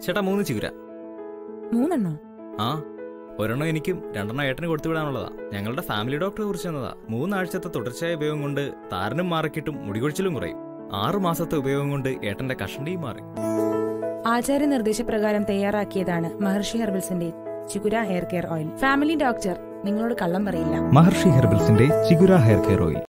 ചേട്ടാ മൂന്ന് ചിഗുര മൂന്നെണ്ണോ ആ ഒരെണ്ണം എനിക്കും രണ്ടെണ്ണം ഏട്ടന് കൊടുത്തു വിടാനുള്ളതാ ഞങ്ങളുടെ ഫാമിലി ഡോക്ടറെ കുറിച്ച് തന്നതാ മൂന്നാഴ്ചത്തെ തുടർച്ചയായ ഉപയോഗം കൊണ്ട് താരനും മാറിക്കിട്ടും മുടികൊഴിച്ചിലും കുറയും ആറു മാസത്തെ ഉപയോഗം കൊണ്ട് ഏട്ടന്റെ കഷണ്ടിയും മാറി ആചാര്യ നിർദ്ദേശപ്രകാരം തയ്യാറാക്കിയതാണ് മഹർഷി ഹെർബൽസിന്റെ Chigura hair care oil family doctor നിങ്ങളോട് കള്ളം പറയില്ല മഹർഷി ഹെർബൽസിന്റെ ചിഗുര ഹെയർ കെയർ ഓയിൽ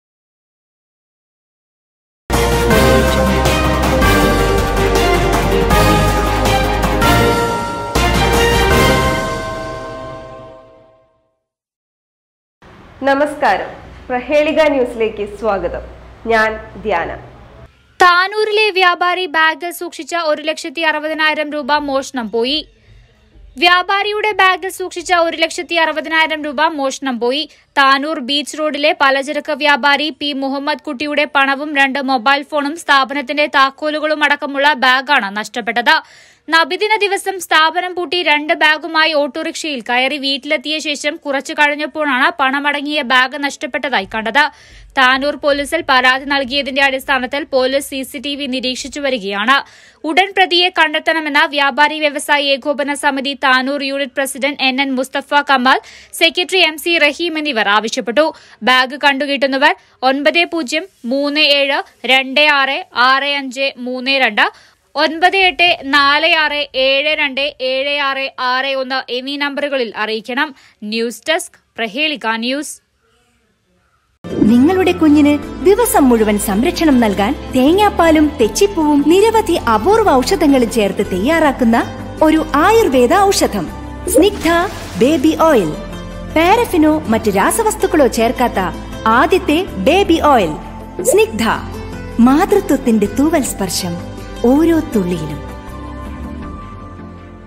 നമസ്കാരം പ്രഹേളിക ന്യൂസിലേക്ക് സ്വാഗതം ഞാൻ ധ്യാന താനൂരിലെ വ്യാപാരി ബാഗിൽ സൂക്ഷിച്ച ഒരു ലക്ഷത്തി അറുപതിനായിരം രൂപ മോഷണം പോയി വ്യാപാരിയുടെ ബാഗിൽ സൂക്ഷിച്ച ഒരു ലക്ഷത്തി അറുപതിനായിരം രൂപ മോഷണം പോയി താനൂർ ബീച്ച് റോഡിലെ പലചരക്ക് വ്യാപാരി പി മുഹമ്മദ് കുട്ടിയുടെ പണവും രണ്ട് മൊബൈൽ ഫോണും സ്ഥാപനത്തിന്റെ താക്കോലുകളും അടക്കമുള്ള ബാഗാണ് നഷ്ടപ്പെട്ടത് നബിദിന ദിവസം സ്ഥാപനം പൂട്ടി രണ്ട് ബാഗുമായി ഓട്ടോറിക്ഷയിൽ കയറി വീട്ടിലെത്തിയ ശേഷം കുറച്ചു കഴിഞ്ഞപ്പോഴാണ് പണമടങ്ങിയ ബാഗ് നഷ്ടപ്പെട്ടതായി കണ്ടത് താനൂർ പോലീസിൽ പരാതി നൽകിയതിന്റെ അടിസ്ഥാനത്തിൽ പോലീസ് സിസിടിവി നിരീക്ഷിച്ചു വരികയാണ് ഉടൻ പ്രതിയെ കണ്ടെത്തണമെന്ന് വ്യാപാരി Vyavasayi Ekopana Samithi Tanur unit president N N Mustafa Kamal secretary M C Raheem എന്നിവർ ആവശ്യപ്പെട്ടു ബാഗ് കണ്ടുകിട്ടുന്നവർ ഒൻപത് പൂജ്യം മൂന്ന് ഏഴ് രണ്ട് ആറ് ആറ് അഞ്ച് മൂന്ന് രണ്ട് ഒൻപത് എട്ട് നാല് ആറ് ഏഴ് രണ്ട് ഏഴ് ആറ് ആറ് ഒന്ന് എന്നീ നമ്പറുകളിൽ അറിയിക്കണം ന്യൂസ് ഡെസ്ക് പ്രഹേളിക ന്യൂസ് നിങ്ങളുടെ കുഞ്ഞിന് ദിവസം മുഴുവൻ സംരക്ഷണം നൽകാൻ തേങ്ങാപ്പാലും തെച്ചിപ്പൂവും നിരവധി അപൂർവ ഔഷധങ്ങളും ചേർത്ത് തയ്യാറാക്കുന്ന ഒരു ആയുർവേദ ഔഷധം സ്നിഗ്ധ ബേബി ഓയിൽ പാരഫിനോ മറ്റ് രാസവസ്തുക്കളോ ചേർക്കാത്ത ആദ്യത്തെ ബേബി ഓയിൽ സ്നിഗ്ധ മാതൃത്വത്തിന്റെ തൂവൽ സ്പർശം ഓരോ തുള്ളിയിലും